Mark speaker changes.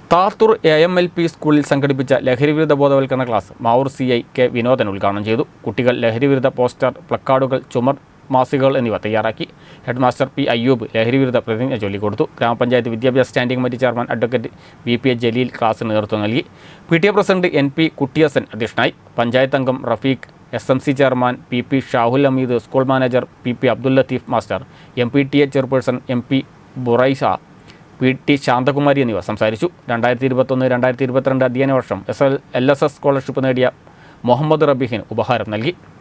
Speaker 1: Thathoor A M L P സ്കൂളിൽ സംഘടിപ്പിച്ച ലഹരിവിരുദ്ധ ബോധവൽക്കരണ class Mavoor C I K Vinodan ഉദ്ഘാടനം ചെയ്തു കുട്ടികൾ ലഹരിവിരുദ്ധ പോസ്റ്റർ പ്ലക്കാർഡുകൾ ചുമർ മാസികകൾ എന്നിവ തയ്യാറാക്കി ഹെഡ് മാസ്റ്റർ പി അയ്യൂബ് ലഹരിവിരുദ്ധ പ്രതിജ്ഞ ചൊല്ലിക്കൊടുത്തു ഗ്രാമപഞ്ചായത്ത് വിദ്യാഭ്യാസ standing committee chairman advocate V P A Jaleel ക്ലാസ്സിന് നേതൃത്വം നൽകി P T A president N P Kuttiyasan അധ്യക്ഷനായി പഞ്ചായത്ത് അംഗം Rafeeq S M C chairman P P Shahul Hameed school manager P P Abdul Latheef master M P T A chairperson M P Buraisa P T Shanthakumari എന്നിവർ സംസാരിച്ചു രണ്ടായിരത്തി ഇരുപത്തൊന്ന് രണ്ടായിരത്തി ഇരുപത്തിരണ്ട് അധ്യയന വർഷം S L L S S scholarship നേടിയ മുഹമ്മദ് റബീഹിന് ഉപഹാരം നൽകി